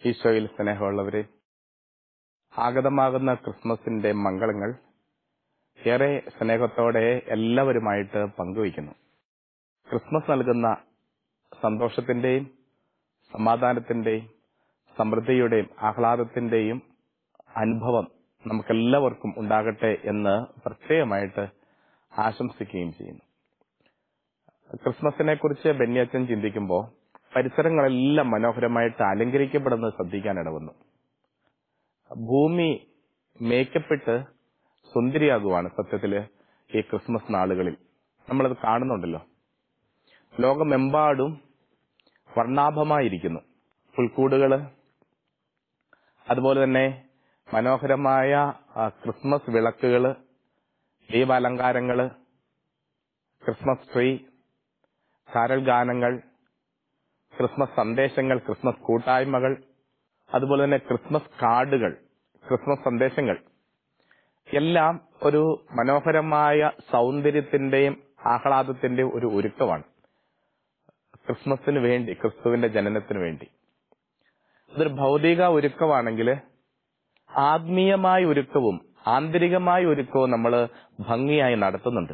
ഈശോയിൽ സ്നേഹമുള്ളവരെ ആഗതമാകുന്ന ക്രിസ്മസിന്റെ മംഗളങ്ങൾ ഏറെ സ്നേഹത്തോടെ എല്ലാവരുമായിട്ട് പങ്കുവയ്ക്കുന്നു ക്രിസ്മസ് നൽകുന്ന സന്തോഷത്തിന്റെയും സമാധാനത്തിന്റെയും സമൃദ്ധിയുടെയും ആഹ്ലാദത്തിന്റെയും അനുഭവം നമുക്കെല്ലാവർക്കും ഉണ്ടാകട്ടെ എന്ന് പ്രത്യേകമായിട്ട് ആശംസിക്കുകയും ചെയ്യുന്നു ക്രിസ്മസിനെ കുറിച്ച് ബെന്യാച്ചൻ ചിന്തിക്കുമ്പോൾ പരിസരങ്ങളെല്ലാം മനോഹരമായിട്ട് അലങ്കരിക്കപ്പെടുന്നത് ശ്രദ്ധിക്കാനിടവന്നു ഭൂമി മേക്കപ്പെട്ട് സുന്ദരിയാകുവാണ് സത്യത്തില് ഈ ക്രിസ്മസ് നാളുകളിൽ നമ്മളത് കാണുന്നുണ്ടല്ലോ ലോകമെമ്പാടും വർണ്ണാഭമായിരിക്കുന്നു പുൽക്കൂടുകള് അതുപോലെ തന്നെ മനോഹരമായ ആ, ക്രിസ്മസ് വിളക്കുകള് ദീപാലങ്കാരങ്ങള് ക്രിസ്മസ് ട്രീ കാരൽ ഗാനങ്ങൾ ക്രിസ്മസ് സന്ദേശങ്ങൾ ക്രിസ്മസ് കൂട്ടായ്മകൾ അതുപോലെ തന്നെ ക്രിസ്മസ് കാർഡുകൾ ക്രിസ്മസ് സന്ദേശങ്ങൾ എല്ലാം ഒരു മനോഹരമായ സൗന്ദര്യത്തിന്റെയും ആഹ്ലാദത്തിന്റെയും ഒരു ഒരുക്കമാണ് ക്രിസ്മസിന് വേണ്ടി ക്രിസ്തുവിന്റെ ജനനത്തിന് വേണ്ടി ഇതൊരു ഭൗതിക ഒരുക്കമാണെങ്കിൽ ആത്മീയമായ ഒരുക്കവും ആന്തരികമായ ഒരുക്കവും നമ്മൾ ഭംഗിയായി നടത്തുന്നുണ്ട്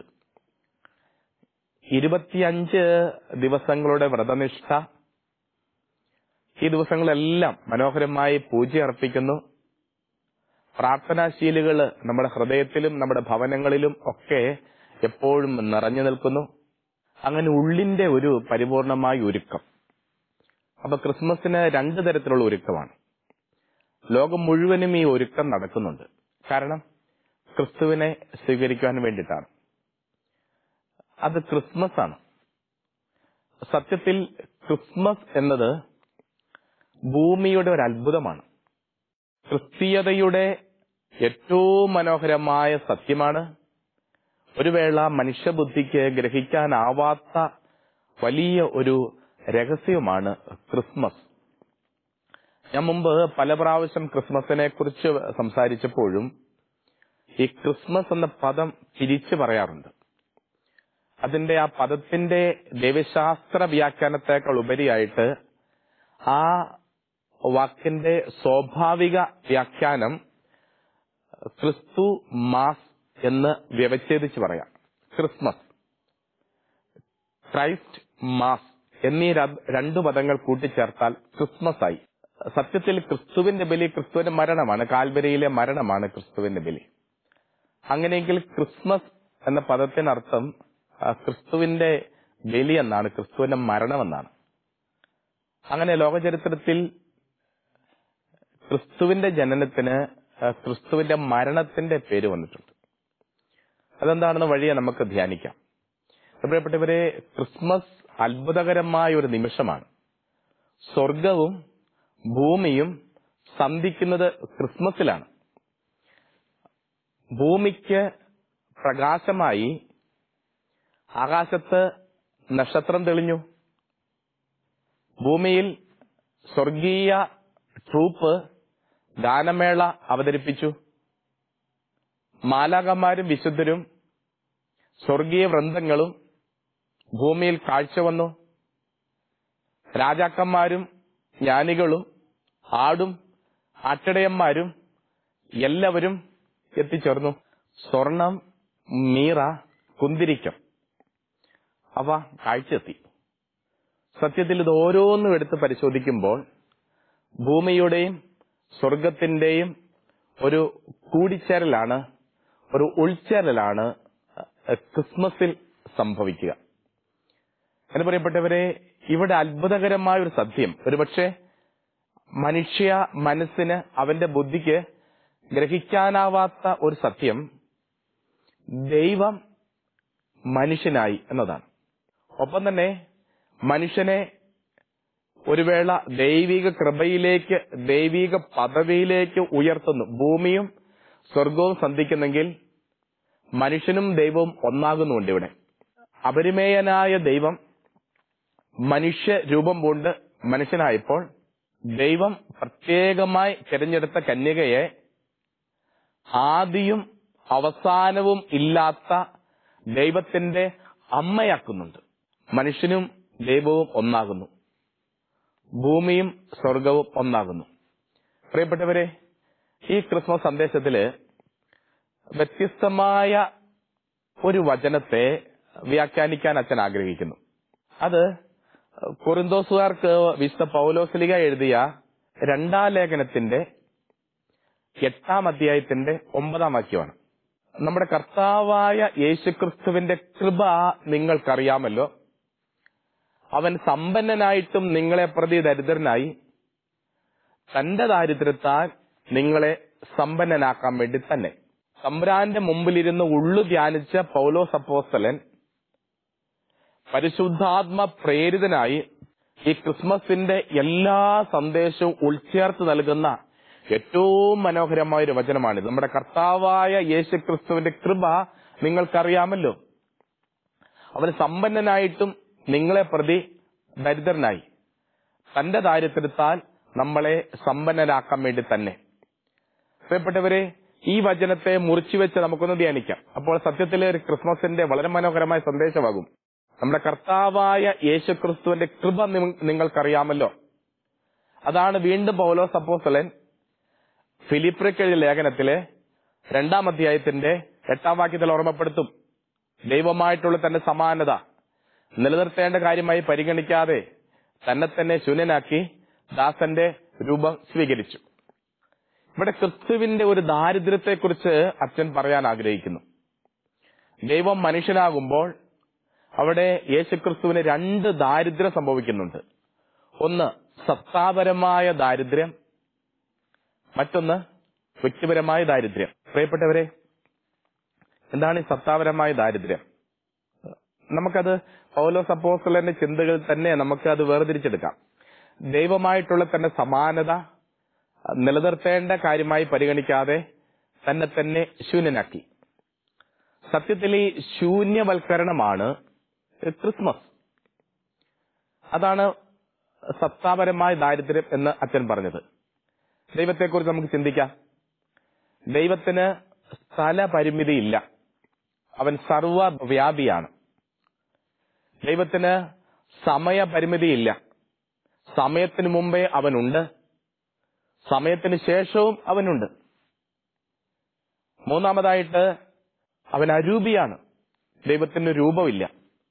ഇരുപത്തിയഞ്ച് ദിവസങ്ങളുടെ വ്രതനിഷ്ഠ ഈ ദിവസങ്ങളെല്ലാം മനോഹരമായി പൂജ അർപ്പിക്കുന്നു പ്രാർത്ഥനാശീലുകൾ നമ്മുടെ ഹൃദയത്തിലും നമ്മുടെ ഭവനങ്ങളിലും ഒക്കെ എപ്പോഴും നിറഞ്ഞു നിൽക്കുന്നു അങ്ങനെ ഉള്ളിന്റെ ഒരു പരിപൂർണമായ ഒരുക്കം അപ്പൊ ക്രിസ്മസിന് രണ്ട് തരത്തിലുള്ള ഒരുക്കമാണ് ലോകം മുഴുവനും ഈ ഒരുക്കം നടക്കുന്നുണ്ട് കാരണം ക്രിസ്തുവിനെ സ്വീകരിക്കാൻ വേണ്ടിയിട്ടാണ് അത് ക്രിസ്മസ് ആണ് സത്യത്തിൽ ക്രിസ്മസ് എന്നത് ഭൂമിയുടെ ഒരു അത്ഭുതമാണ് ക്രിസ്തീയതയുടെ ഏറ്റവും മനോഹരമായ സത്യമാണ് ഒരു വേള മനുഷ്യബുദ്ധിക്ക് ഗ്രഹിക്കാനാവാത്ത വലിയ ഒരു രഹസ്യവുമാണ് ക്രിസ്മസ് ഞാൻ മുമ്പ് പല പ്രാവശ്യം ക്രിസ്മസിനെ കുറിച്ച് സംസാരിച്ചപ്പോഴും ഈ ക്രിസ്മസ് എന്ന പദം തിരിച്ചു പറയാറുണ്ട് അതിന്റെ ആ പദത്തിന്റെ ദൈവശാസ്ത്ര വ്യാഖ്യാനത്തെക്കാൾ ഉപരിയായിട്ട് ആ വാക്കിന്റെ സ്വാഭാവിക വ്യാഖ്യാനം ക്രിസ്തു മാസ് എന്ന് വ്യവച്ഛേദിച്ച് പറയാം ക്രിസ്മസ് ക്രൈസ്റ്റ് മാസ് എന്നീ ര- രണ്ടു പദങ്ങൾ കൂട്ടിച്ചേർത്താൽ ക്രിസ്മസ് ആയി സത്യത്തിൽ ക്രിസ്തുവിന്റെ ബലി ക്രിസ്തുവിന്റെ മരണമാണ് കാൽവരിയിലെ മരണമാണ് ക്രിസ്തുവിന്റെ ബലി അങ്ങനെയെങ്കിൽ ക്രിസ്മസ് എന്ന പദത്തിനർത്ഥം ആ, ക്രിസ്തുവിന്റെ ബലി എന്നാണ് ക്രിസ്തുവിന്റെ മരണം എന്നാണ് അങ്ങനെ ലോകചരിത്രത്തിൽ ക്രിസ്തുവിന്റെ ജനനത്തിന് ആ, ക്രിസ്തുവിന്റെ മരണത്തിന്റെ പേര് വന്നിട്ടുണ്ട് അതെന്താണെന്ന് വഴിയെ നമുക്ക് ധ്യാനിക്കാം പ്രിയപ്പെട്ടവരെ ക്രിസ്മസ് അത്ഭുതകരമായ ഒരു നിമിഷമാണ് സ്വർഗവും ഭൂമിയും സന്ധിക്കുന്നത് ക്രിസ്മസിലാണ് ഭൂമിക്ക് പ്രകാശമായി ആകാശത്ത് നക്ഷത്രം തെളിഞ്ഞു ഭൂമിയിൽ സ്വർഗീയ ട്രൂപ്പ് ഗാനമേള അവതരിപ്പിച്ചു മാലാകന്മാരും വിശുദ്ധരും സ്വർഗീയ വൃന്ദങ്ങളും ഭൂമിയിൽ കാഴ്ചവന്നു രാജാക്കന്മാരും ജ്ഞാനികളും ആടും ആട്ടിടയന്മാരും എല്ലാവരും എത്തിച്ചേർന്നു സ്വർണം മീറ കുന്തിരിക്കം അവ കാഴ്ചയെത്തി സത്യത്തിൽ ഇത് ഓരോന്നും എടുത്ത് പരിശോധിക്കുമ്പോൾ ഭൂമിയുടെയും സ്വർഗത്തിന്റെയും ഒരു കൂടിച്ചേരലാണ് ഒരു ഉൾച്ചേരലാണ് അഹ് ക്രിസ്മസിൽ സംഭവിക്കുക എന്ന് പറയപ്പെട്ടവരെ ഇവിടെ അത്ഭുതകരമായ ഒരു സത്യം ഒരുപക്ഷെ മനുഷ്യ മനസ്സിന് അവന്റെ ബുദ്ധിക്ക് ഗ്രഹിക്കാനാവാത്ത ഒരു സത്യം ദൈവം മനുഷ്യനായി എന്നതാണ് ഒപ്പം തന്നെ മനുഷ്യനെ ഒരു വേള ദൈവിക കൃപയിലേക്ക് ദൈവിക പദവിയിലേക്ക് ഉയർത്തുന്നു ഭൂമിയും സ്വർഗവും സന്ധിക്കുന്നെങ്കിൽ മനുഷ്യനും ദൈവവും ഒന്നാകുന്നുണ്ട് ഇവിടെ അപരിമേയനായ ദൈവം മനുഷ്യ രൂപം കൊണ്ട് മനുഷ്യനായപ്പോൾ ദൈവം പ്രത്യേകമായി തിരഞ്ഞെടുത്ത കന്യകയെ ആദിയും അവസാനവും ഇല്ലാത്ത ദൈവത്തിന്റെ അമ്മയാക്കുന്നുണ്ട് മനുഷ്യനും ദൈവവും ഒന്നാകുന്നു ഭൂമിയും സ്വർഗവും ഒന്നാകുന്നു പ്രിയപ്പെട്ടവരെ ഈ ക്രിസ്മസ് സന്ദേശത്തില് വ്യത്യസ്തമായ ഒരു വചനത്തെ വ്യാഖ്യാനിക്കാൻ അച്ഛൻ ആഗ്രഹിക്കുന്നു അത് കൊറിന്തോസുകാർക്ക് വിശുദ്ധ പൗലോസ്ലിക എഴുതിയ രണ്ടാം ലേഖനത്തിന്റെ എട്ടാം അധ്യായത്തിന്റെ ഒമ്പതാം വാക്യമാണ് നമ്മുടെ കർത്താവായ യേശുക്രിസ്തുവിന്റെ കൃപ നിങ്ങൾക്കറിയാമല്ലോ അവൻ സമ്പന്നനായിട്ടും നിങ്ങളെ പ്രതി ദരിദ്രനായി തന്റെ ദാരിദ്ര്യത്താൽ നിങ്ങളെ സമ്പന്നനാക്കാൻ വേണ്ടി തന്നെ തമ്പ്രാന്റെ മുമ്പിലിരുന്ന് ഉള്ളു ധ്യാനിച്ച പൗലോസ് അപ്പോസ്തലൻ പരിശുദ്ധാത്മ പ്രേരിതനായി ഈ ക്രിസ്മസിന്റെ എല്ലാ സന്ദേശവും ഉൾച്ചേർത്ത് നൽകുന്ന ഏറ്റവും മനോഹരമായ ഒരു വചനമാണിത് നമ്മുടെ കർത്താവായ യേശു ക്രിസ്തുവിന്റെ കൃപ നിങ്ങൾക്കറിയാമല്ലോ അവൻ സമ്പന്നനായിട്ടും നിങ്ങളെ പ്രതി ദരിദ്രനായി തന്റെ ദാരിദ്ര്യത്താൽ നമ്മളെ സമ്പന്നരാക്കാൻ വേണ്ടി തന്നെ പ്രിയപ്പെട്ടവരെ ഈ വചനത്തെ മുറിച്ചു വെച്ച് നമുക്കൊന്ന് ധ്യാനിക്കാം അപ്പോൾ സത്യത്തിലെ ഒരു ക്രിസ്മസിന്റെ വളരെ മനോഹരമായ സന്ദേശമാകും നമ്മുടെ കർത്താവായ യേശുക്രിസ്തുവിന്റെ കൃപ നിങ്ങ- നിങ്ങൾക്കറിയാമല്ലോ അതാണ് വീണ്ടും പൗലോസ് അപ്പോസ്തലൻ ഫിലിപ്രിക്കെഴുതിയ ലേഖനത്തിലെ രണ്ടാം അധ്യായത്തിന്റെ എട്ടാം വാക്യത്തിൽ ഓർമ്മപ്പെടുത്തും ദൈവമായിട്ടുള്ള തന്റെ സമാനത നിലനിർത്തേണ്ട കാര്യമായി പരിഗണിക്കാതെ തന്നെ തന്നെ ശൂന്യനാക്കി ദാസന്റെ രൂപം സ്വീകരിച്ചു ഇവിടെ ക്രിസ്തുവിന്റെ ഒരു ദാരിദ്ര്യത്തെക്കുറിച്ച് അച്ഛൻ പറയാൻ ആഗ്രഹിക്കുന്നു ദൈവം മനുഷ്യനാകുമ്പോൾ അവിടെ യേശുക്രിസ്തുവിന് രണ്ട് ദാരിദ്ര്യം സംഭവിക്കുന്നുണ്ട് ഒന്ന് സത്താപരമായ ദാരിദ്ര്യം മറ്റൊന്ന് വ്യക്തിപരമായ ദാരിദ്ര്യം പ്രിയപ്പെട്ടവരെ എന്താണ് ഈ സത്താപരമായ ദാരിദ്ര്യം നമുക്കത് പൗലോസ് അപ്പോസ്തലന്റെ ചിന്തകളിൽ തന്നെ നമുക്ക് അത് വേർതിരിച്ചെടുക്കാം ദൈവമായിട്ടുള്ള തന്റെ സമാനത നിലനിർത്തേണ്ട കാര്യമായി പരിഗണിക്കാതെ തന്നെ തന്നെ ശൂന്യനാക്കി സത്യത്തിൽ ഈ ശൂന്യവൽക്കരണമാണ് ക്രിസ്മസ് അതാണ് സത്താപരമായ ദാരിദ്ര്യം എന്ന് അച്ഛൻ പറഞ്ഞത് ദൈവത്തെക്കുറിച്ച് നമുക്ക് ചിന്തിക്കാം ദൈവത്തിന് സ്ഥലപരിമിതിയില്ല അവൻ സർവവ്യാപിയാണ് ദൈവത്തിന് സമയപരിമിതിയില്ല സമയത്തിന് മുമ്പേ അവനുണ്ട് സമയത്തിന് ശേഷവും അവനുണ്ട് മൂന്നാമതായിട്ട് അവൻ അരൂപിയാണ് ദൈവത്തിന് രൂപമില്ല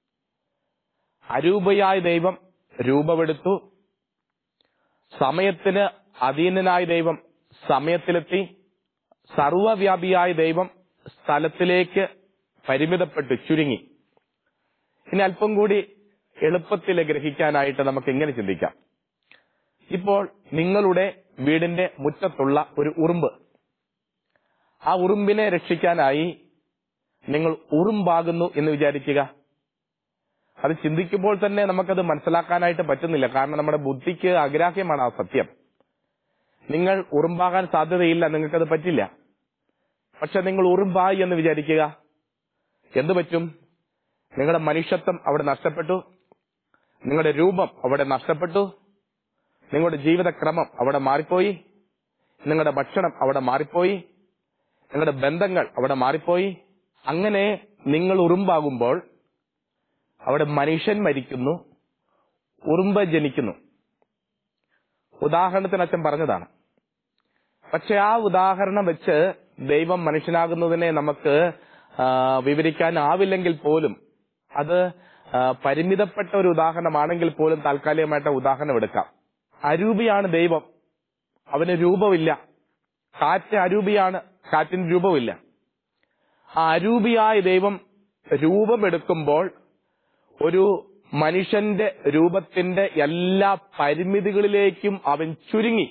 അരൂപയായ ദൈവം രൂപമെടുത്തു സമയത്തിന് അധീനനായ ദൈവം സമയത്തിലെത്തി സർവവ്യാപിയായ ദൈവം സ്ഥലത്തിലേക്ക് പരിമിതപ്പെട്ടു ചുരുങ്ങി ഇനി അല്പം കൂടി എളുപ്പത്തിൽ ഗ്രഹിക്കാനായിട്ട് നമുക്ക് ഇങ്ങനെ ചിന്തിക്കാം ഇപ്പോൾ നിങ്ങളുടെ വീടിന്റെ മുറ്റത്തുള്ള ഒരു ഉറുമ്പ് ആ ഉറുമ്പിനെ രക്ഷിക്കാനായി നിങ്ങൾ ഉറുമ്പാകുന്നു എന്ന് വിചാരിക്കുക അത് ചിന്തിക്കുമ്പോൾ തന്നെ നമുക്കത് മനസ്സിലാക്കാനായിട്ട് പറ്റുന്നില്ല കാരണം നമ്മുടെ ബുദ്ധിക്ക് അഗ്രാഹ്യമാണ് ആ സത്യം നിങ്ങൾ ഉറുമ്പാകാൻ സാധ്യതയില്ല നിങ്ങൾക്കത് പറ്റില്ല പക്ഷെ നിങ്ങൾ ഉറുമ്പായി എന്ന് വിചാരിക്കുക എന്തു പറ്റും നിങ്ങളുടെ മനുഷ്യത്വം അവിടെ നഷ്ടപ്പെട്ടു നിങ്ങളുടെ രൂപം അവിടെ നഷ്ടപ്പെട്ടു നിങ്ങളുടെ ജീവിതക്രമം അവിടെ മാറിപ്പോയി നിങ്ങളുടെ ഭക്ഷണം അവിടെ മാറിപ്പോയി നിങ്ങളുടെ ബന്ധങ്ങൾ അവിടെ മാറിപ്പോയി അങ്ങനെ നിങ്ങൾ ഉറുമ്പാകുമ്പോൾ അവിടെ മനുഷ്യൻ മരിക്കുന്നു ഉറുമ്പ് ജനിക്കുന്നു ഉദാഹരണത്തിന് അച്ഛൻ പറഞ്ഞതാണ് പക്ഷെ ആ ഉദാഹരണം വെച്ച് ദൈവം മനുഷ്യനാകുന്നതിനെ നമുക്ക് ആ, വിവരിക്കാനാവില്ലെങ്കിൽ പോലും അത് ആ, പരിമിതപ്പെട്ട ഒരു ഉദാഹരണമാണെങ്കിൽ പോലും താൽക്കാലികമായിട്ട് ആ ഉദാഹരണം എടുക്കാം അരൂപിയാണ് ദൈവം അവന് രൂപമില്ല കാറ്റ് അരൂപിയാണ് കാറ്റിന് രൂപമില്ല ആ അരൂപിയായ ദൈവം രൂപമെടുക്കുമ്പോൾ ഒരു മനുഷ്യന്റെ രൂപത്തിന്റെ എല്ലാ പരിമിതികളിലേക്കും അവൻ ചുരുങ്ങി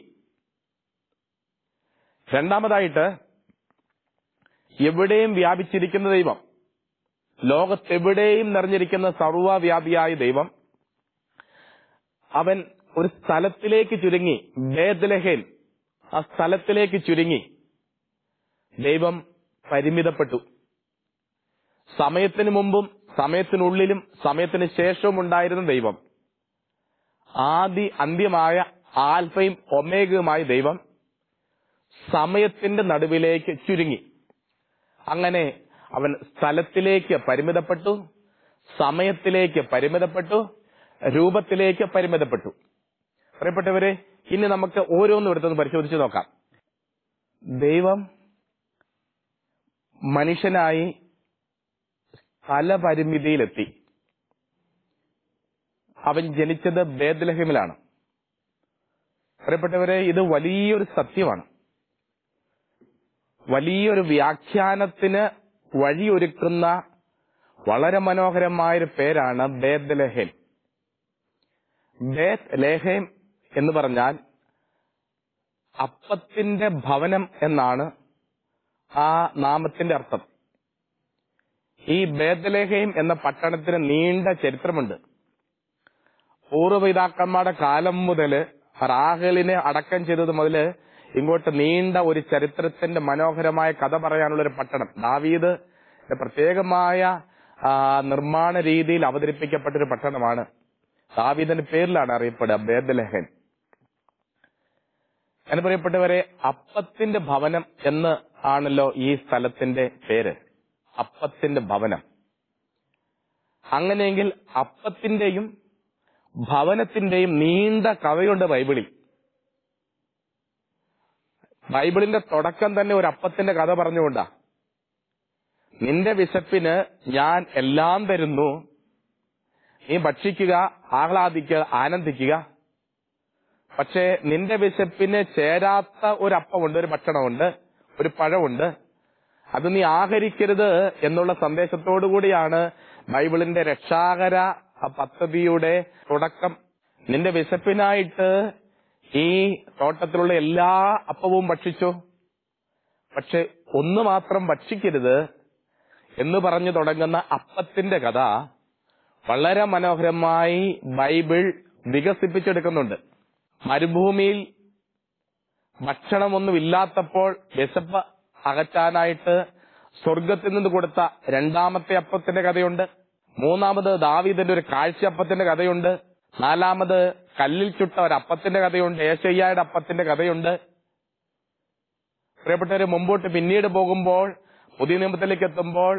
രണ്ടാമതായിട്ട് എവിടെയും വ്യാപിച്ചിരിക്കുന്ന ദൈവം ലോകത്തെവിടെയും നിറഞ്ഞിരിക്കുന്ന സർവവ്യാപിയായ ദൈവം അവൻ ഒരു സ്ഥലത്തിലേക്ക് ചുരുങ്ങി ബേദ്ലഹേൻ ആ സ്ഥലത്തിലേക്ക് ചുരുങ്ങി ദൈവം പരിമിതപ്പെട്ടു സമയത്തിന് മുമ്പും സമയത്തിനുള്ളിലും സമയത്തിന് ശേഷവും ഉണ്ടായിരുന്ന ദൈവം ആദി അന്ത്യമായ ആൽഫയും ഒമേഗയുമായ ദൈവം സമയത്തിന്റെ നടുവിലേക്ക് ചുരുങ്ങി അങ്ങനെ അവൻ സ്ഥലത്തിലേക്ക് പരിമിതപ്പെട്ടു സമയത്തിലേക്ക് പരിമിതപ്പെട്ടു രൂപത്തിലേക്ക് പരിമിതപ്പെട്ടു പ്രിയപ്പെട്ടവരെ ഇനി നമുക്ക് ഓരോന്നും എടുത്തൊന്ന് പരിശോധിച്ച് നോക്കാം ദൈവം മനുഷ്യനായി സ്ഥലപരിമിതിയിലെത്തി അവൻ ജനിച്ചത് ബേദ്ലഹമിലാണ് പ്രിയപ്പെട്ടവരെ ഇത് വലിയൊരു സത്യമാണ് വലിയൊരു വ്യാഖ്യാനത്തിന് വഴിയൊരുക്കുന്ന വളരെ മനോഹരമായൊരു പേരാണ് ബേദ്ലഹേം ബേത് ലേഹേം എന്ന് പറഞ്ഞാൽ അപ്പത്തിന്റെ ഭവനം എന്നാണ് ആ നാമത്തിന്റെ അർത്ഥം ഈ ബേദലേഹയും എന്ന പട്ടണത്തിന് നീണ്ട ചരിത്രമുണ്ട് പൂർവ്വപിതാക്കന്മാരുടെ കാലം മുതൽ റാഹലിനെ അടക്കം ചെയ്തത് മുതല് ഇങ്ങോട്ട് നീണ്ട ഒരു ചരിത്രത്തിന്റെ മനോഹരമായ കഥ പറയാനുള്ള ഒരു പട്ടണം ദാവീദ് പ്രത്യേകമായ ആ, നിർമ്മാണ രീതിയിൽ അവതരിപ്പിക്കപ്പെട്ട ഒരു പട്ടണമാണ് ദാവീദിന്റെ പേരിലാണ് അറിയപ്പെടുക ബേദലഹൻ എന്ന് പറയപ്പെട്ടവരെ അപ്പത്തിന്റെ ഭവനം എന്ന് ആണല്ലോ ഈ സ്ഥലത്തിന്റെ പേര് അപ്പത്തിന്റെ ഭവനം അങ്ങനെയെങ്കിൽ അപ്പത്തിന്റെയും ഭവനത്തിന്റെയും നീണ്ട കഥയുണ്ട് ബൈബിളിൽ ബൈബിളിന്റെ തുടക്കം തന്നെ ഒരു അപ്പത്തിന്റെ കഥ പറഞ്ഞുകൊണ്ടാ നിന്റെ വിശപ്പിന് ഞാൻ എല്ലാം തരുന്നു നീ ഭക്ഷിക്കുക ആഹ്ലാദിക്കുക ആനന്ദിക്കുക പക്ഷേ നിന്റെ വിശപ്പിന് ചേരാത്ത ഒരു അപ്പമുണ്ട് ഒരു ഭക്ഷണമുണ്ട് ഒരു പഴമുണ്ട് അത് നീ ആഹരിക്കരുത് എന്നുള്ള സന്ദേശത്തോടു കൂടിയാണ് ബൈബിളിന്റെ രക്ഷാകര പദ്ധതിയുടെ തുടക്കം നിന്റെ വിശപ്പിനായിട്ട് ഈ തോട്ടത്തിലുള്ള എല്ലാ അപ്പവും ഭക്ഷിച്ചു പക്ഷെ ഒന്ന് മാത്രം ഭക്ഷിക്കരുത് എന്ന് പറഞ്ഞു തുടങ്ങുന്ന അപ്പത്തിന്റെ കഥ വളരെ മനോഹരമായി ബൈബിൾ വികസിപ്പിച്ചെടുക്കുന്നുണ്ട് മരുഭൂമിയിൽ ഭക്ഷണമൊന്നും ഇല്ലാത്തപ്പോൾ വിശപ്പ് അകറ്റാനായിട്ട് സ്വർഗത്തിൽ നിന്ന് കൊടുത്ത രണ്ടാമത്തെ അപ്പത്തിന്റെ കഥയുണ്ട് മൂന്നാമത് ദാവീദിന്റെ ഒരു കാഴ്ചയപ്പത്തിന്റെ കഥയുണ്ട് നാലാമത് കല്ലിൽ ചുട്ട ഒരു അപ്പത്തിന്റെ കഥയുണ്ട് ഏശയ്യായുടെ അപ്പത്തിന്റെ കഥയുണ്ട് പ്രിയപ്പെട്ടവര് മുമ്പോട്ട് പിന്നീട് പോകുമ്പോൾ പുതിയ നിയമത്തിലേക്ക് എത്തുമ്പോൾ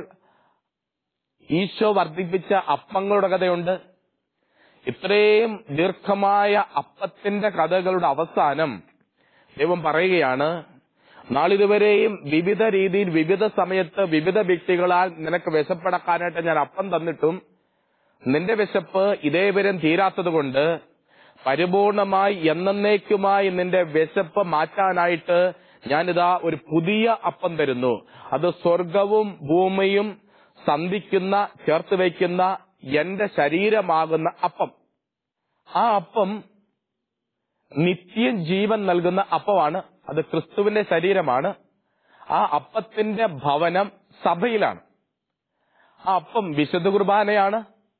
ഈശോ വർദ്ധിപ്പിച്ച അപ്പങ്ങളുടെ കഥയുണ്ട് ഇത്രയും ദീർഘമായ അപ്പത്തിന്റെ കഥകളുടെ അവസാനം ദൈവം പറയുകയാണ് നാളിതുവരെയും വിവിധ രീതിയിൽ വിവിധ സമയത്ത് വിവിധ വ്യക്തികളാൽ നിനക്ക് വിശപ്പടക്കാനായിട്ട് ഞാൻ അപ്പം തന്നിട്ടും നിന്റെ വിശപ്പ് ഇതേവരും തീരാത്തത് കൊണ്ട് പരിപൂർണമായി എന്നേക്കുമായി നിന്റെ വിശപ്പ് മാറ്റാനായിട്ട് ഞാനിതാ ഒരു പുതിയ അപ്പം തരുന്നു അത് സ്വർഗവും ഭൂമിയും സന്ധിക്കുന്ന ചേർത്ത് വയ്ക്കുന്ന എന്റെ ശരീരമാകുന്ന അപ്പം ആ അപ്പം നിത്യം ജീവൻ നൽകുന്ന അപ്പമാണ് അത് ക്രിസ്തുവിന്റെ ശരീരമാണ് ആ അപ്പത്തിന്റെ ഭവനം സഭയിലാണ് ആ അപ്പം വിശുദ്ധ കുർബാനയാണ്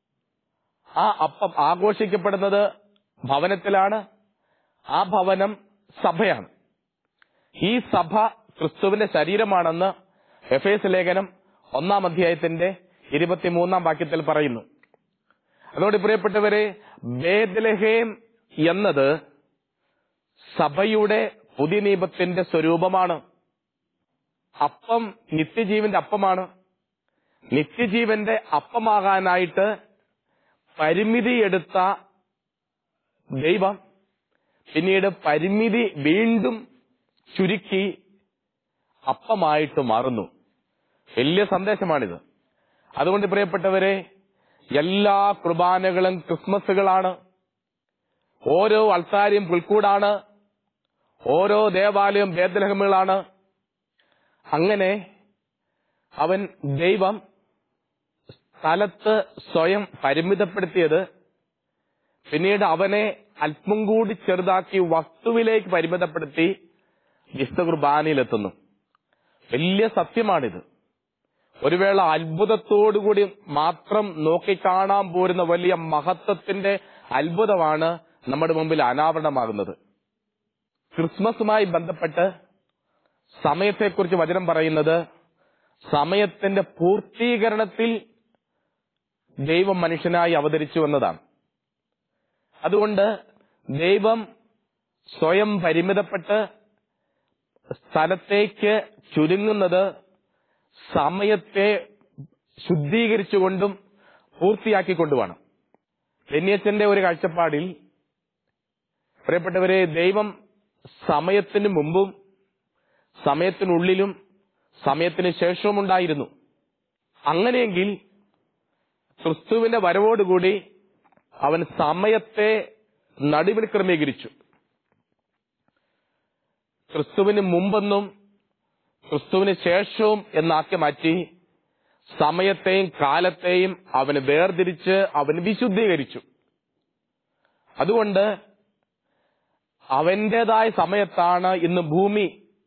ആ അപ്പം ആഘോഷിക്കപ്പെടുന്നത് ഭവനത്തിലാണ് ആ ഭവനം സഭയാണ് ഈ സഭ ക്രിസ്തുവിന്റെ ശരീരമാണെന്ന് എഫ് എസ് ലേഖനം ഒന്നാം അധ്യായത്തിന്റെ ഇരുപത്തിമൂന്നാം വാക്യത്തിൽ പറയുന്നു അതോടെ പ്രിയപ്പെട്ടവരെ ബേദലഹേം എന്നത് സഭയുടെ പുതിയ നിയമത്തിന്റെ സ്വരൂപമാണ് അപ്പം നിത്യജീവന്റെ അപ്പമാണ് നിത്യജീവന്റെ അപ്പമാകാനായിട്ട് പരിമിതിയെടുത്ത ദൈവം പിന്നീട് പരിമിതി വീണ്ടും ചുരുക്കി അപ്പമായിട്ട് മാറുന്നു വലിയ സന്ദേശമാണിത് അതുകൊണ്ട് പ്രിയപ്പെട്ടവരെ എല്ലാ കുർബാനകളും ക്രിസ്മസുകളാണ് ഓരോ അൾത്താരും പുൽക്കൂടാണ് ഓരോ ദേവാലയം ഭേദലഹമുകളാണ് അങ്ങനെ അവൻ ദൈവം സ്ഥലത്ത് സ്വയം പരിമിതപ്പെടുത്തിയത് പിന്നീട് അവനെ അല്പം കൂടി ചെറുതാക്കി വസ്തുവിലേക്ക് പരിമിതപ്പെടുത്തി വിശുദ്ധ കുർബാനയിലെത്തുന്നു വലിയ സത്യമാണിത് ഒരു വേള അത്ഭുതത്തോടുകൂടി മാത്രം നോക്കിക്കാണാൻ പോരുന്ന വലിയ മഹത്വത്തിന്റെ അത്ഭുതമാണ് നമ്മുടെ മുമ്പിൽ അനാവരണമാകുന്നത് ക്രിസ്മസുമായി ബന്ധപ്പെട്ട് സമയത്തെക്കുറിച്ച് വചനം പറയുന്നത് സമയത്തിന്റെ പൂർത്തീകരണത്തിൽ ദൈവം മനുഷ്യനായി അവതരിച്ചു എന്നതാണ് അതുകൊണ്ട് ദൈവം സ്വയം പരിമിതപ്പെട്ട് സ്ഥലത്തേക്ക് ചുരുങ്ങുന്നത് സമയത്തെ ശുദ്ധീകരിച്ചുകൊണ്ടും പൂർത്തിയാക്കിക്കൊണ്ടുമാണ് വെന്യച്ചന്റെ ഒരു കാഴ്ചപ്പാടിൽ പ്രിയപ്പെട്ടവരെ ദൈവം സമയത്തിന് മുമ്പും സമയത്തിനുള്ളിലും സമയത്തിന് ശേഷവും ഉണ്ടായിരുന്നു അങ്ങനെയെങ്കിൽ ക്രിസ്തുവിന്റെ വരവോടുകൂടി അവൻ സമയത്തെ നടുവിൽ ക്രമീകരിച്ചു ക്രിസ്തുവിന് മുമ്പെന്നും ക്രിസ്തുവിന് ശേഷവും എന്നാക്കി മാറ്റി സമയത്തെയും കാലത്തെയും അവന് വേർതിരിച്ച് അവന് വിശുദ്ധീകരിച്ചു അതുകൊണ്ട് അവന്റേതായ സമയത്താണ് ഇന്ന് ഭൂമി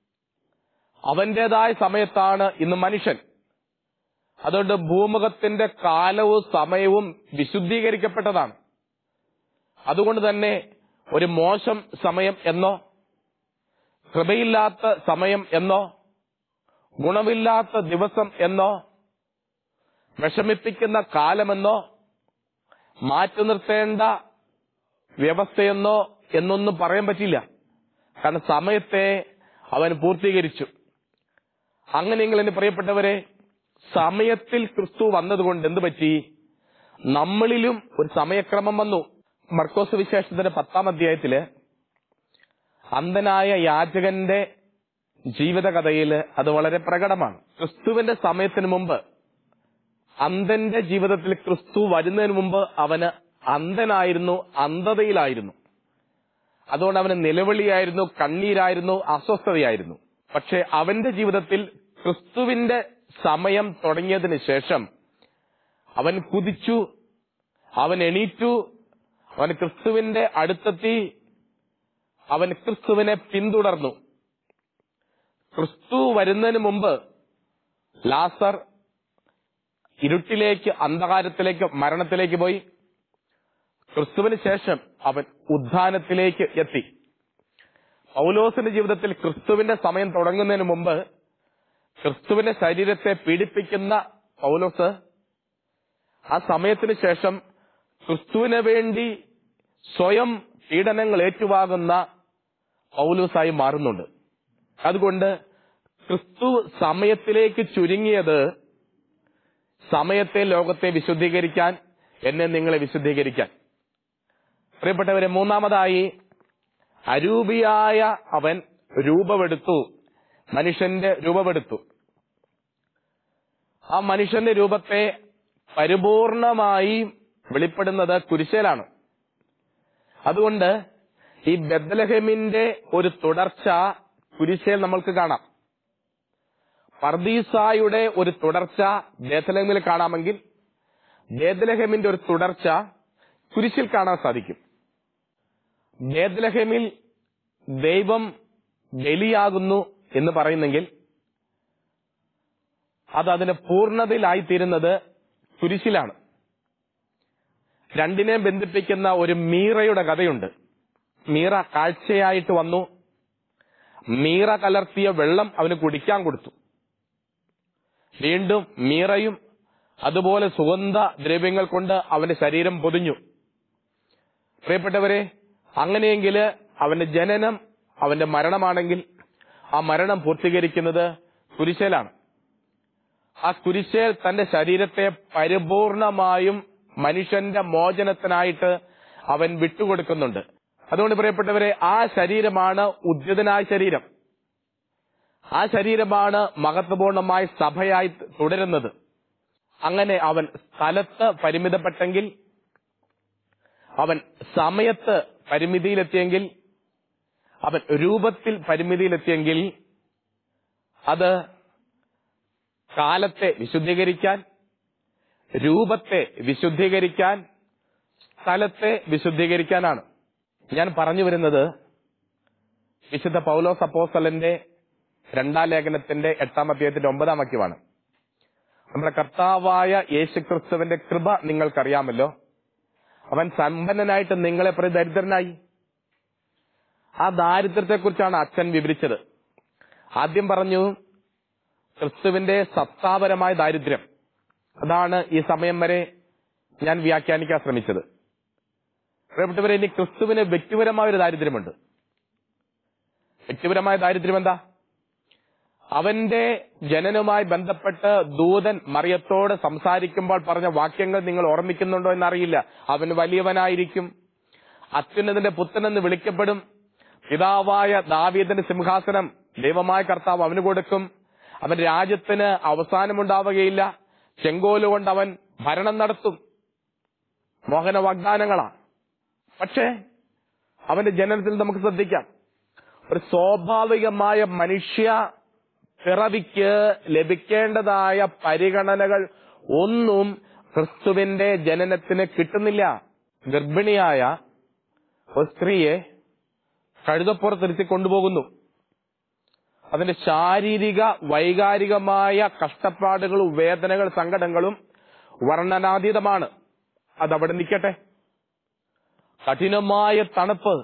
അവന്റേതായ സമയത്താണ് ഇന്ന് മനുഷ്യൻ അതുകൊണ്ട് ഭൂമുഖത്തിന്റെ കാലവും സമയവും വിശുദ്ധീകരിക്കപ്പെട്ടതാണ് അതുകൊണ്ട് തന്നെ ഒരു മോശം സമയം എന്നോ കൃപയില്ലാത്ത സമയം എന്നോ ഗുണമില്ലാത്ത ദിവസം എന്നോ വിഷമിപ്പിക്കുന്ന കാലമെന്നോ മാറ്റി നിർത്തേണ്ട വ്യവസ്ഥയെന്നോ എന്നൊന്നും പറയാൻ പറ്റില്ല കാരണം സമയത്തെ അവൻ പൂർത്തീകരിച്ചു അങ്ങനെയെങ്കിൽ എന്റെ പ്രിയപ്പെട്ടവരെ സമയത്തിൽ ക്രിസ്തു വന്നതുകൊണ്ട് എന്ത് പറ്റി നമ്മളിലും ഒരു സമയക്രമം വന്നു മർക്കോസ് വിശേഷത്തിന്റെ പത്താം അധ്യായത്തില് അന്ധനായ യാചകന്റെ ജീവിതകഥയിൽ അത് വളരെ പ്രകടമാണ് ക്രിസ്തുവിന്റെ സമയത്തിന് മുമ്പ് അന്ധന്റെ ജീവിതത്തിൽ ക്രിസ്തു വരുന്നതിന് മുമ്പ് അവന് അന്ധനായിരുന്നു അന്ധതയിലായിരുന്നു അതുകൊണ്ട് അവന് നിലവിളിയായിരുന്നു കണ്ണീരായിരുന്നു അസ്വസ്ഥതയായിരുന്നു പക്ഷെ അവന്റെ ജീവിതത്തിൽ ക്രിസ്തുവിന്റെ സമയം തുടങ്ങിയതിന് ശേഷം അവൻ കുതിച്ചു അവൻ എണീറ്റു അവൻ ക്രിസ്തുവിന്റെ അടുത്തെത്തി അവൻ ക്രിസ്തുവിനെ പിന്തുടർന്നു ക്രിസ്തു വരുന്നതിന് മുമ്പ് ലാസർ ഇരുട്ടിലേക്ക് അന്ധകാരത്തിലേക്ക് മരണത്തിലേക്ക് പോയി ക്രിസ്തുവിന് ശേഷം അവൻ ഉദ്ധാനത്തിലേക്ക് എത്തി പൗലോസിന്റെ ജീവിതത്തിൽ ക്രിസ്തുവിന്റെ സമയം തുടങ്ങുന്നതിന് മുമ്പ് ക്രിസ്തുവിന്റെ ശരീരത്തെ പീഡിപ്പിക്കുന്ന പൗലോസ് ആ സമയത്തിന് ശേഷം ക്രിസ്തുവിന് വേണ്ടി സ്വയം പീഡനങ്ങൾ ഏറ്റുവാകുന്ന പൗലൂസായി മാറുന്നുണ്ട് അതുകൊണ്ട് ക്രിസ്തു സമയത്തിലേക്ക് ചുരുങ്ങിയത് സമയത്തെ ലോകത്തെ വിശുദ്ധീകരിക്കാൻ എന്നെ നിങ്ങളെ വിശുദ്ധീകരിക്കാൻ പ്രിയപ്പെട്ടവരെ മൂന്നാമതായി അരൂപിയായ അവൻ രൂപമെടുത്തു മനുഷ്യന്റെ രൂപമെടുത്തു ആ മനുഷ്യന്റെ രൂപത്തെ പരിപൂർണമായി വെളിപ്പെടുന്നത് കുരിശേലാണ് അതുകൊണ്ട് ഈ ബദ്ലഹമിന്റെ ഒരു തുടർച്ച കുരിശേൽ നമ്മൾക്ക് കാണാം പർദീസായുടെ ഒരു തുടർച്ച ബേത്തലഹമിൽ കാണാമെങ്കിൽ ബേദലഹമിന്റെ ഒരു തുടർച്ച കുരിശിൽ കാണാൻ സാധിക്കും ബേദലഹമിൽ ദൈവം ബലിയാകുന്നു എന്ന് പറയുന്നെങ്കിൽ അത് അതിന് പൂർണ്ണതയിലായിത്തീരുന്നത് കുരിശിലാണ് രണ്ടിനെ ബന്ധിപ്പിക്കുന്ന ഒരു മീറയുടെ കഥയുണ്ട് മീറ കാഴ്ചയായിട്ട് വന്നു മീറ കലർത്തിയ വെള്ളം അവന് കുടിക്കാൻ കൊടുത്തു വീണ്ടും മീറയും അതുപോലെ സുഗന്ധ ദ്രവ്യങ്ങൾ കൊണ്ട് അവന്റെ ശരീരം പൊതിഞ്ഞു പ്രിയപ്പെട്ടവരെ അങ്ങനെയെങ്കിൽ അവന്റെ ജനനം അവന്റെ മരണമാണെങ്കിൽ ആ മരണം പൂർത്തീകരിക്കുന്നത് കുരിശേലാണ് ആ കുരിശേൽ തന്റെ ശരീരത്തെ പരിപൂർണമായും മനുഷ്യന്റെ മോചനത്തിനായിട്ട് അവൻ വിട്ടുകൊടുക്കുന്നുണ്ട് അതുകൊണ്ട് പ്രിയപ്പെട്ടവരെ ആ ശരീരമാണ് ഉദ്യതനായ ശരീരം ആ ശരീരമാണ് മഹത്വപൂർണമായ സഭയായി തുടരുന്നത് അങ്ങനെ അവൻ സ്ഥലത്ത് പരിമിതപ്പെട്ടെങ്കിൽ അവൻ സമയത്ത് പരിമിതിയിലെത്തിയെങ്കിൽ അവൻ രൂപത്തിൽ പരിമിതിയിലെത്തിയെങ്കിൽ അത് കാലത്തെ വിശുദ്ധീകരിക്കാൻ രൂപത്തെ വിശുദ്ധീകരിക്കാൻ സ്ഥലത്തെ വിശുദ്ധീകരിക്കാനാണ് ഞാൻ പറഞ്ഞു വരുന്നത് വിശുദ്ധ പൗലോസ് അപ്പോസ്തലന്റെ രണ്ടാം ലേഖനത്തിന്റെ എട്ടാം അധ്യായത്തിന്റെ ഒമ്പതാം വാക്യമാണ് നമ്മുടെ കർത്താവായ യേശുക്രിസ്തുവിന്റെ കൃപ നിങ്ങൾക്കറിയാമല്ലോ അവൻ സമ്പന്നനായിട്ട് നിങ്ങളെ പ്രതി ദരിദ്രനായി ആ ദാരിദ്ര്യത്തെക്കുറിച്ചാണ് അച്ഛൻ വിവരിച്ചത് ആദ്യം പറഞ്ഞു ക്രിസ്തുവിന്റെ സത്താപരമായ ദാരിദ്ര്യം അതാണ് ഈ സമയം വരെ ഞാൻ വ്യാഖ്യാനിക്കാൻ ശ്രമിച്ചത് പ്രിയപ്പെട്ടവരെ ഇനി ക്രിസ്തുവിന് വ്യക്തിപരമായ ഒരു ദാരിദ്ര്യമുണ്ട് വ്യക്തിപരമായ ദാരിദ്ര്യം എന്താ അവന്റെ ജനനവുമായി ബന്ധപ്പെട്ട് ദൂതൻ മറിയത്തോട് സംസാരിക്കുമ്പോൾ പറഞ്ഞ വാക്യങ്ങൾ നിങ്ങൾ ഓർമ്മിക്കുന്നുണ്ടോ എന്നറിയില്ല അവൻ വലിയവനായിരിക്കും അത്യുന്നതിന്റെ പുത്രനെന്ന് വിളിക്കപ്പെടും പിതാവായ ദാവീദിന്റെ സിംഹാസനം ദൈവമായ കർത്താവ് അവന് കൊടുക്കും അവൻ രാജ്യത്തിന് അവസാനമുണ്ടാവുകയില്ല ചെങ്കോലുകൊണ്ട് അവൻ ഭരണം നടത്തും മോഹന വാഗ്ദാനങ്ങളാ പക്ഷേ അവന്റെ ജനനത്തിൽ നമുക്ക് ശ്രദ്ധിക്കാം ഒരു സ്വാഭാവികമായ മനുഷ്യ പിറവിക്ക് ലഭിക്കേണ്ടതായ പരിഗണനകൾ ഒന്നും ക്രിസ്തുവിന്റെ ജനനത്തിന് കിട്ടുന്നില്ല ഗർഭിണിയായ ഒരു സ്ത്രീയെ കഴുതപ്പുറത്തിരുത്തി കൊണ്ടുപോകുന്നു അതിന്റെ ശാരീരിക വൈകാരികമായ കഷ്ടപ്പാടുകളും വേദനകൾ സങ്കടങ്ങളും വർണ്ണനാതീതമാണ് അതവിടെ നിൽക്കട്ടെ കഠിനമായ തണുപ്പ്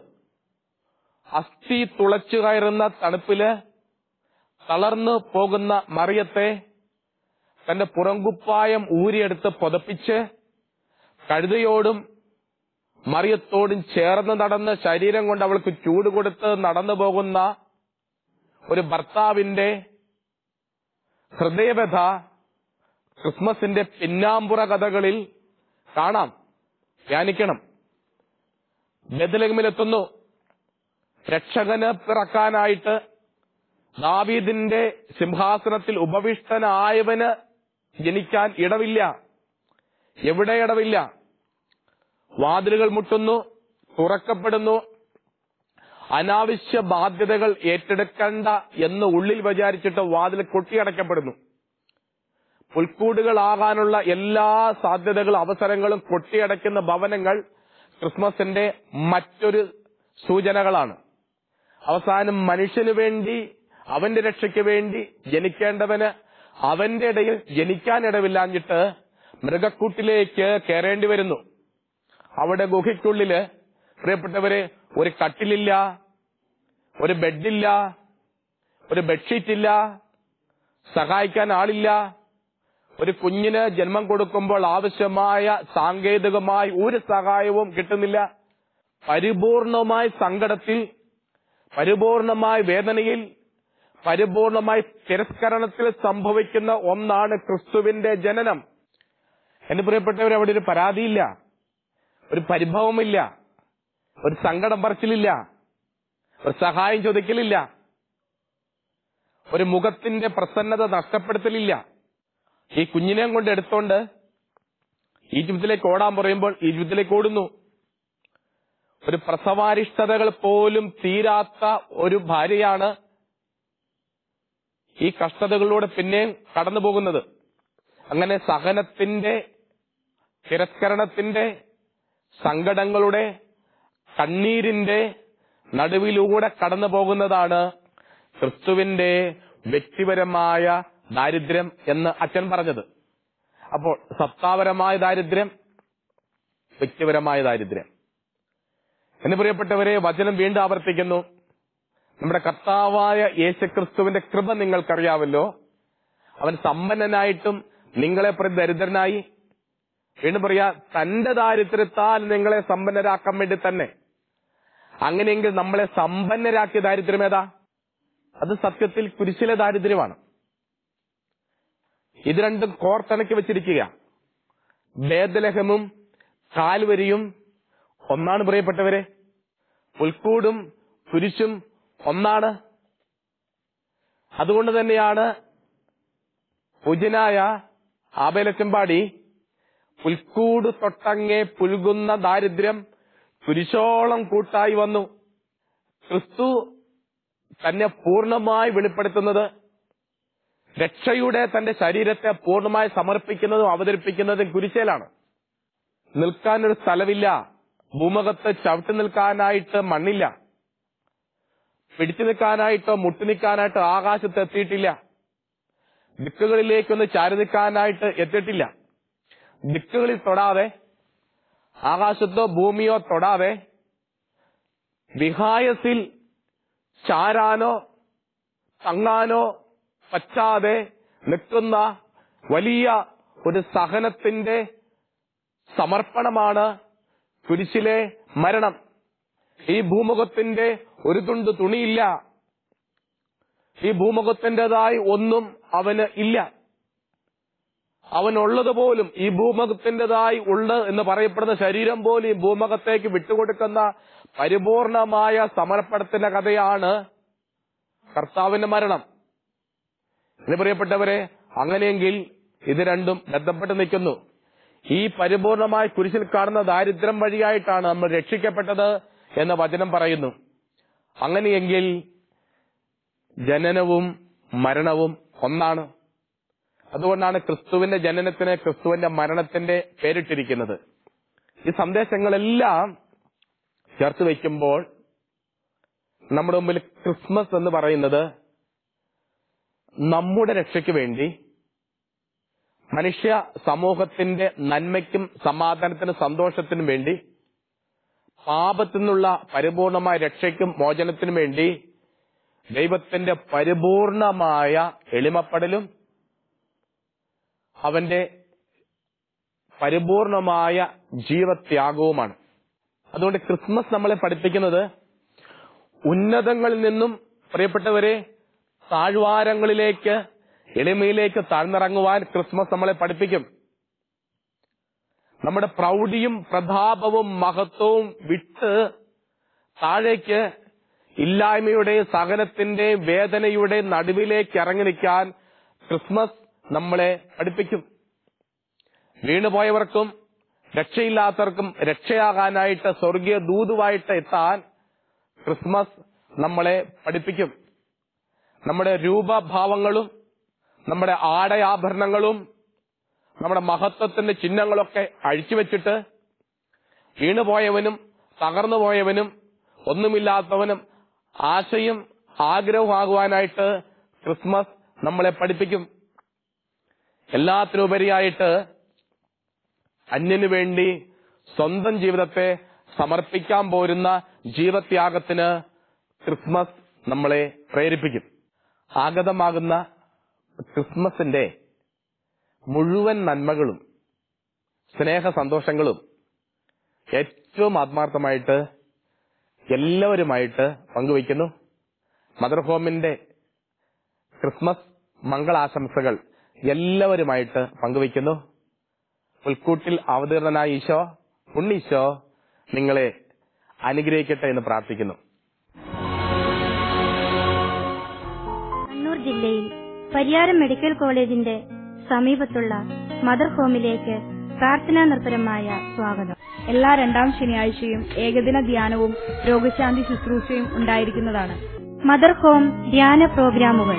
അസ്ഥി തുളച്ചു കയറുന്ന തണുപ്പില് തളർന്നു പോകുന്ന മറിയത്തെ തന്റെ പുറംകുപ്പായം ഊരിയെടുത്ത് പുതപ്പിച്ച് കഴുതയോടും മറിയത്തോടും ചേർന്ന് നടന്ന് ശരീരം കൊണ്ട് അവൾക്ക് ചൂട് കൊടുത്ത് നടന്നു പോകുന്ന ഒരു ഭർത്താവിന്റെ ഹൃദയവ്യഥ ക്രിസ്മസിന്റെ പിന്നാമ്പുറ കഥകളിൽ കാണാം ധ്യാനിക്കണം ബദലഗമിലെത്തുന്നു രക്ഷകന് പിറക്കാനായിട്ട് ദാവീദിന്റെ സിംഹാസനത്തിൽ ഉപവിഷ്ടനായവന് ജനിക്കാൻ ഇടവില്ല എവിടെ ഇടവില്ല വാതിലുകൾ മുട്ടുന്നു തുറക്കപ്പെടുന്നു അനാവശ്യ ബാധ്യതകൾ ഏറ്റെടുക്കണ്ട എന്ന് ഉള്ളിൽ വിചാരിച്ചിട്ട് വാതിൽ കൊട്ടിയടക്കപ്പെടുന്നു പുൽക്കൂടുകളാകാനുള്ള എല്ലാ സാധ്യതകളും അവസരങ്ങളും കൊട്ടിയടയ്ക്കുന്ന ഭവനങ്ങൾ ക്രിസ്മസിന്റെ മറ്റൊരു സൂചനകളാണ് അവസാനം മനുഷ്യന് വേണ്ടി അവന്റെ രക്ഷയ്ക്ക് വേണ്ടി ജനിക്കേണ്ടവന് അവന്റെ ഇടയിൽ ജനിക്കാനിടവില്ലാഞ്ഞിട്ട് മൃഗക്കൂട്ടിലേക്ക് കയറേണ്ടി വരുന്നു അവിടെ ഗുഹയ്ക്കുള്ളില് പ്രിയപ്പെട്ടവരെ ഒരു കട്ടിലില്ല ഒരു ബെഡില്ല ഒരു ബെഡ്ഷീറ്റ് ഇല്ല സഹായിക്കാൻ ആളില്ല ഒരു കുഞ്ഞിന് ജന്മം കൊടുക്കുമ്പോൾ ആവശ്യമായ സാങ്കേതികമായ ഒരു സഹായവും കിട്ടുന്നില്ല പരിപൂർണമായ സങ്കടത്തിൽ പരിപൂർണമായ വേദനയിൽ പരിപൂർണമായ തിരസ്കരണത്തിൽ സംഭവിക്കുന്ന ഒന്നാണ് ക്രിസ്തുവിന്റെ ജനനം എന്റെ പ്രിയപ്പെട്ടവർ അവിടെ ഒരു പരാതിയില്ല ഒരു പരിഭവമില്ല ഒരു സങ്കടം പറച്ചിലില്ല ഒരു സഹായം ചോദിക്കലില്ല ഒരു മുഖത്തിന്റെ പ്രസന്നത നഷ്ടപ്പെടുത്തലില്ല ഈ കുഞ്ഞിനെയും കൊണ്ട് എടുത്തോണ്ട് ഈജിപ്തിലേക്ക് ഓടാൻ പറയുമ്പോൾ ഈജിപ്തിലേക്ക് ഓടുന്നു ഒരു പ്രസവാരിഷ്ടതകൾ പോലും തീരാത്ത ഒരു ഭാര്യയാണ് ഈ കഷ്ടതകളിലൂടെ പിന്നെയും കടന്നു പോകുന്നത് അങ്ങനെ സഹനത്തിന്റെ തിരസ്കരണത്തിന്റെ സങ്കടങ്ങളുടെ കണ്ണീരിന്റെ നടുവിലൂടെ കടന്നു പോകുന്നതാണ് ക്രിസ്തുവിന്റെ വ്യക്തിപരമായ ദാരിദ്ര്യം എന്ന് അച്ഛൻ പറഞ്ഞത് അപ്പോൾ സത്താപരമായ ദാരിദ്ര്യം വ്യക്തിപരമായ ദാരിദ്ര്യം എന്ന് പ്രിയപ്പെട്ടവരെ വചനം വീണ്ടും ആവർത്തിക്കുന്നു നമ്മുടെ കർത്താവായ യേശുക്രിസ്തുവിന്റെ കൃപ നിങ്ങൾക്കറിയാവല്ലോ അവൻ സമ്പന്നനായിട്ടും നിങ്ങളെ പ്രതി ദരിദ്രനായി വീണ്ടും പറയാ തന്റെ ദാരിദ്ര്യത്താൽ നിങ്ങളെ സമ്പന്നരാക്കാൻ വേണ്ടി തന്നെ അങ്ങനെയെങ്കിൽ നമ്മളെ സമ്പന്നരാക്കിയ ദാരിദ്ര്യം ഏതാ അത് സത്യത്തിൽ കുരിശിലെ ദാരിദ്ര്യമാണ് ഇത് രണ്ടും കോർത്തിണക്കി വെച്ചിരിക്കുക ഭേദലഹമും കാൽവരിയും ഒന്നാണ് പ്രിയപ്പെട്ടവരെ പുൽക്കൂടും കുരിശും ഒന്നാണ് അതുകൊണ്ട് തന്നെയാണ് പൂജനായ ആബേലച്ചമ്പാടി പുൽക്കൂട് തൊട്ടങ്ങെ പുൽകുന്ന ദാരിദ്ര്യം കുരിശോളം കൂട്ടായി വന്നു ക്രിസ്തു തന്നെ പൂർണ്ണമായി വെളിപ്പെടുത്തുന്നത് രക്ഷയുടെ തന്റെ ശരീരത്തെ പൂർണ്ണമായി സമർപ്പിക്കുന്നതും അവതരിപ്പിക്കുന്നതും കുരിശേലാണ് നിൽക്കാനൊരു സ്ഥലമില്ല ഭൂമുഖത്ത് ചവിട്ടി നിൽക്കാനായിട്ട് മണ്ണില്ല പിടിച്ചു നിൽക്കാനായിട്ടോ മുട്ടി നിൽക്കാനായിട്ടോ ആകാശത്ത് എത്തിയിട്ടില്ല ദിക്കുകളിലേക്കൊന്ന് ചാരി നിൽക്കാനായിട്ട് എത്തിയിട്ടില്ല ദിക്കുകളിൽ തൊടാതെ ആകാശത്തോ ഭൂമിയോ തൊടാതെ വിഹായസിൽ ചാരാനോ തങ്ങാനോ പറ്റാതെ നിൽക്കുന്ന വലിയ ഒരു സഹനത്തിന്റെ സമർപ്പണമാണ് കുരിശിലെ മരണം ഈ ഭൂമുഖത്തിന്റെ ഒരു തുണ്ട് തുണിയില്ല ഈ ഭൂമുഖത്തിൻ്റെതായി ഒന്നും അവന് ഇല്ല അവനുള്ളത് പോലും ഈ ഭൂമുഖത്തിൻ്റെതായി ഉണ്ട് എന്ന് പറയപ്പെടുന്ന ശരീരം പോലും ഈ ഭൂമുഖത്തേക്ക് വിട്ടുകൊടുക്കുന്ന പരിപൂർണമായ സമർപ്പണത്തിന്റെ കഥയാണ് കർത്താവിന്റെ മരണം എന്ന് പ്രിയപ്പെട്ടവരെ അങ്ങനെയെങ്കിൽ ഇത് രണ്ടും ബന്ധപ്പെട്ട് നിൽക്കുന്നു ഈ പരിപൂർണമായ കുരിശിൽ കാണുന്ന ദാരിദ്ര്യം വഴിയായിട്ടാണ് നമ്മൾ രക്ഷിക്കപ്പെട്ടത് എന്ന് വചനം പറയുന്നു അങ്ങനെയെങ്കിൽ ജനനവും മരണവും ഒന്നാണ് അതുകൊണ്ടാണ് ക്രിസ്തുവിന്റെ ജനനത്തിന് ക്രിസ്തുവിന്റെ മരണത്തിന്റെ പേരിട്ടിരിക്കുന്നത് ഈ സന്ദേശങ്ങളെല്ലാം ചേർത്ത് വയ്ക്കുമ്പോൾ നമ്മുടെ മുമ്പിൽ ക്രിസ്മസ് എന്ന് പറയുന്നത് നമ്മുടെ രക്ഷയ്ക്ക് വേണ്ടി മനുഷ്യ സമൂഹത്തിന്റെ നന്മയ്ക്കും സമാധാനത്തിനും സന്തോഷത്തിനും വേണ്ടി പാപത്തിൽ നിന്നുള്ള പരിപൂർണമായ രക്ഷയ്ക്കും മോചനത്തിനും വേണ്ടി ദൈവത്തിന്റെ പരിപൂർണമായ എളിമപ്പെടലും അവന്റെ പരിപൂർണമായ ജീവത്യാഗവുമാണ് അതുകൊണ്ട് ക്രിസ്മസ് നമ്മളെ പഠിപ്പിക്കുന്നത് ഉന്നതങ്ങളിൽ നിന്നും പ്രിയപ്പെട്ടവരെ താഴ്വാരങ്ങളിലേക്ക് എളിമയിലേക്ക് താഴ്ന്നിറങ്ങുവാൻ ക്രിസ്മസ് നമ്മളെ പഠിപ്പിക്കും നമ്മുടെ പ്രൗഢിയും പ്രതാപവും മഹത്വവും വിട്ട് താഴേക്ക് ഇല്ലായ്മയുടെ സഹനത്തിന്റെ വേദനയുടെ നടുവിലേക്ക് ഇറങ്ങി നിൽക്കാൻ ക്രിസ്മസ് നമ്മളെ പഠിപ്പിക്കും വീണുപോയവർക്കും രക്ഷയില്ലാത്തവർക്കും രക്ഷയാകാനായിട്ട് സ്വർഗീയ ദൂതുവായിട്ട് എത്താൻ ക്രിസ്മസ് നമ്മളെ പഠിപ്പിക്കും നമ്മുടെ രൂപഭാവങ്ങളും നമ്മുടെ ആടയാഭരണങ്ങളും നമ്മുടെ മഹത്വത്തിന്റെ ചിഹ്നങ്ങളൊക്കെ അഴിച്ചുവെച്ചിട്ട് വീണുപോയവനും തകർന്നു പോയവനും ഒന്നുമില്ലാത്തവനും ആശയും ആഗ്രഹമാകുവാനായിട്ട് ക്രിസ്മസ് നമ്മളെ പഠിപ്പിക്കും എല്ലാത്തിനുപരിയായിട്ട് അന്യനു വേണ്ടി സ്വന്തം ജീവിതത്തെ സമർപ്പിക്കാൻ പോരുന്ന ജീവത്യാഗത്തിന് ക്രിസ്മസ് നമ്മളെ പ്രേരിപ്പിക്കും ആഗതമാകുന്ന ക്രിസ്മസിന്റെ മുഴുവൻ നന്മകളും സ്നേഹ സന്തോഷങ്ങളും ഏറ്റവും ആത്മാർത്ഥമായിട്ട് എല്ലാവരുമായിട്ട് പങ്കുവയ്ക്കുന്നു മദർ ഹോമിന്റെ ക്രിസ്മസ് മംഗളാശംസകൾ എല്ലാവരുമായിട്ട് പങ്കുവയ്ക്കുന്നു പുൽക്കൂട്ടിൽ അവതീർണനായ ഈശോ ഉണ്ണീശോ നിങ്ങളെ അനുഗ്രഹിക്കട്ടെ എന്ന് പ്രാർത്ഥിക്കുന്നു കണ്ണൂർ ജില്ലയിൽ പരിയാരം മെഡിക്കൽ കോളേജിന്റെ സമീപത്തുള്ള മദർ ഹോമിലേക്ക് പ്രാർത്ഥനാ നിർഭരമായ സ്വാഗതം എല്ലാ രണ്ടാം ശനിയാഴ്ചയും ഏകദിന ധ്യാനവും രോഗശാന്തി ശുശ്രൂഷയും ഉണ്ടായിരിക്കുന്നതാണ് മദർ ഹോം ധ്യാന പ്രോഗ്രാമുകൾ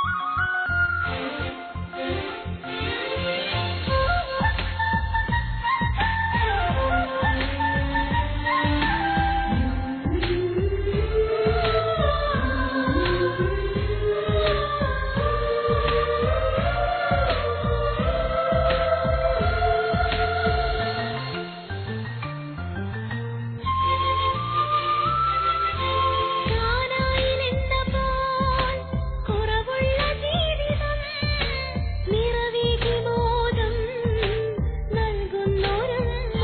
കുറവുള്ള ജീവിതം നിറവേകി മോദം നൽകുന്നൊരമ്മ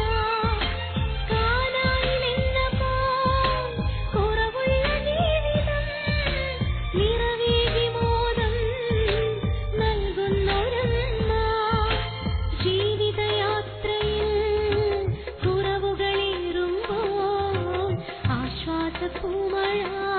കാനായിലെന്നപ്പോൾ കുറവുള്ള ജീവിതം നിറവേകി മോദം നൽകുന്നൊരമ്മ ജീവിതയാത്രയിൽ കുറവുകളേറുമ്പോൾ ആശ്വാസ പൂമഴ